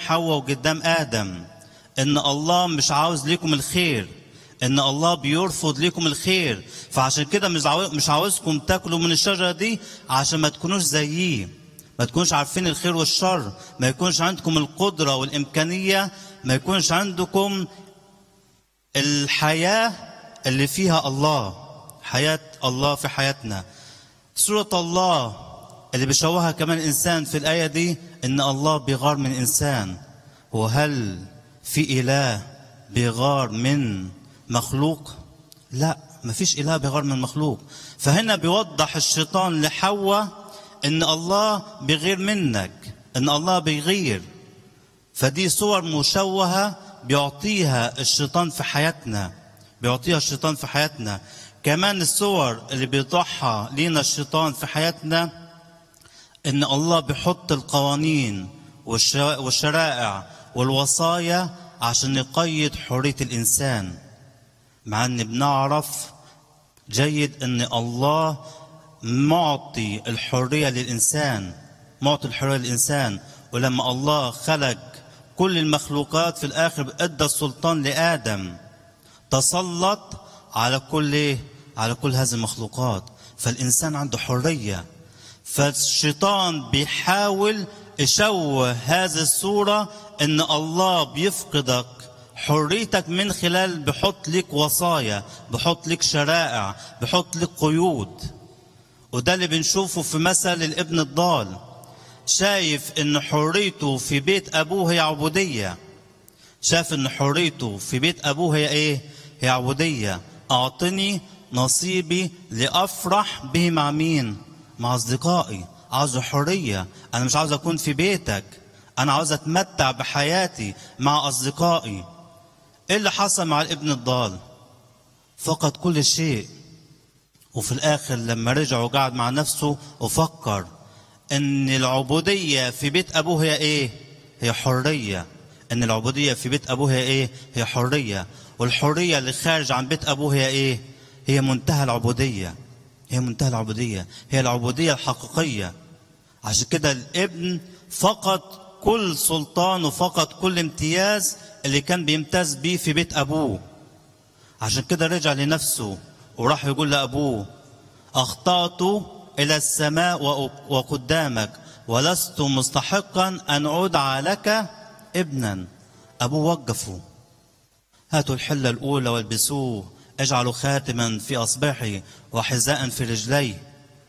حواء وقدام آدم إن الله مش عاوز ليكم الخير إن الله بيرفض ليكم الخير فعشان كده مش عاوز مش عاوزكم تاكلوا من الشجرة دي عشان ما تكونوش زييه ما تكونش عارفين الخير والشر ما يكونش عندكم القدرة والإمكانية ما يكونش عندكم الحياة اللي فيها الله حياة الله في حياتنا سورة الله اللي بيشوهها كمان إنسان في الآية دي إن الله بيغار من إنسان وهل في إله بيغار من مخلوق لا مفيش إله بيغار من مخلوق فهنا بيوضح الشيطان لحواء إن الله بيغير منك إن الله بيغير فدي صور مشوهة بيعطيها الشيطان في حياتنا بيعطيها الشيطان في حياتنا كمان الصور اللي بيضحى لينا الشيطان في حياتنا ان الله بيحط القوانين والش- والشرائع والوصايا عشان يقيد حرية الإنسان مع ان بنعرف جيد ان الله معطي الحرية للإنسان معطي الحرية للإنسان ولما الله خلق كل المخلوقات في الآخر أدى السلطان لآدم تسلط على كل إيه؟ على كل هذه المخلوقات فالإنسان عنده حرية فالشيطان بيحاول يشوه هذه الصورة إن الله بيفقدك حريتك من خلال بحط لك وصايا بحط لك شرائع بحط لك قيود وده اللي بنشوفه في مثل الابن الضال شايف ان حريته في بيت ابوه هي عبوديه شاف ان حريته في بيت ابوه هي ايه هي عبوديه اعطني نصيبي لافرح به مع مين مع اصدقائي عاوز حريه انا مش عاوز اكون في بيتك انا عاوز اتمتع بحياتي مع اصدقائي ايه اللي حصل مع الابن الضال فقد كل شيء وفي الاخر لما رجع وقعد مع نفسه وفكر ان العبوديه في بيت ابوه هي ايه هي حريه ان العبوديه في بيت ابوه هي ايه هي حريه والحريه اللي خارج عن بيت ابوه هي ايه هي منتهى العبوديه هي منتهى العبوديه هي العبوديه الحقيقيه عشان كده الابن فقد كل سلطان وفقد كل امتياز اللي كان بيمتاز بيه في بيت ابوه عشان كده رجع لنفسه وراح يقول لابوه اخطات الى السماء وأ- وقدامك ولست مستحقا ان ادعى لك ابنا ابوه وقفه هاتوا الحله الاولى والبسوه اجعلوا خاتما في اصبعه وحذاء في رجليه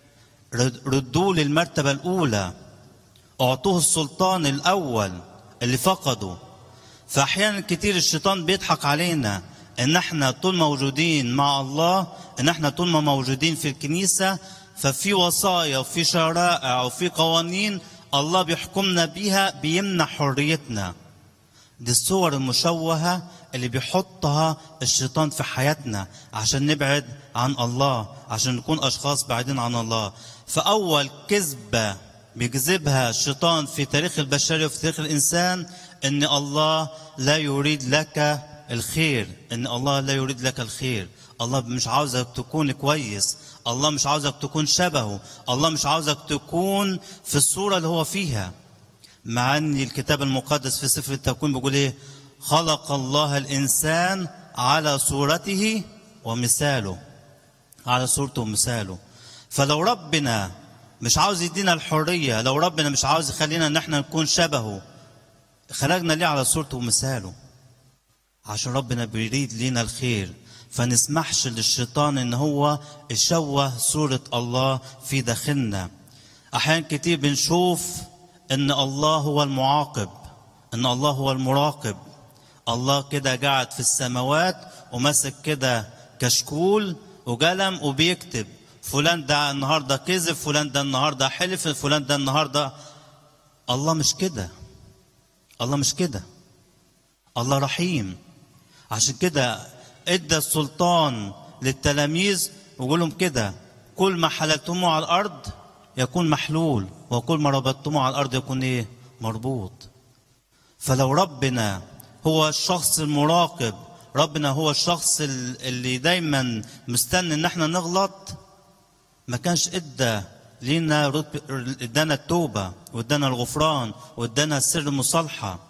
رد- ردوه للمرتبه الاولى اعطوه السلطان الاول اللي فقده فاحيانا كتير الشيطان بيضحك علينا ان احنا طول موجودين مع الله ان احنا طول ما موجودين في الكنيسه ففي وصايا وفي شرائع وفي قوانين الله بيحكمنا بيها بيمنع حريتنا دي الصور المشوهة اللي بيحطها الشيطان في حياتنا عشان نبعد عن الله عشان نكون أشخاص بعيدين عن الله فأول كذبة بيكذبها الشيطان في تاريخ البشرية وفي تاريخ الإنسان إن الله لا يريد لك الخير إن الله لا يريد لك الخير الله مش عاوزك تكون كويس الله مش عاوزك تكون شبهه الله مش عاوزك تكون في الصورة اللي هو فيها مع ان الكتاب المقدس في سفر التكوين بيقول ايه خلق الله الانسان على صورته ومثاله على صورته ومثاله فلو ربنا مش عاوز يدينا الحريه لو ربنا مش عاوز يخلينا ان احنا نكون شبهه خلقنا ليه على صورته ومثاله عشان ربنا بيريد لينا الخير فنسمحش للشيطان ان هو يشوه صورة الله في داخلنا احيانا كتير بنشوف ان الله هو المعاقب ان الله هو المراقب الله كده قاعد في السماوات وماسك كده كشكول وقلم وبيكتب فلان ده النهارده كذب فلان ده النهارده حلف فلان ده النهارده الله مش كده الله مش كده الله رحيم عشان كده ادى السلطان للتلاميذ ويقول لهم كده كل ما حللتموه على الارض يكون محلول وكل ما ربطتموه على الارض يكون ايه مربوط فلو ربنا هو الشخص المراقب ربنا هو الشخص ال- اللي دايما مستني ان احنا نغلط ما كانش ادى لينا رتب ادانا التوبه وادانا الغفران وادانا السر المصالحه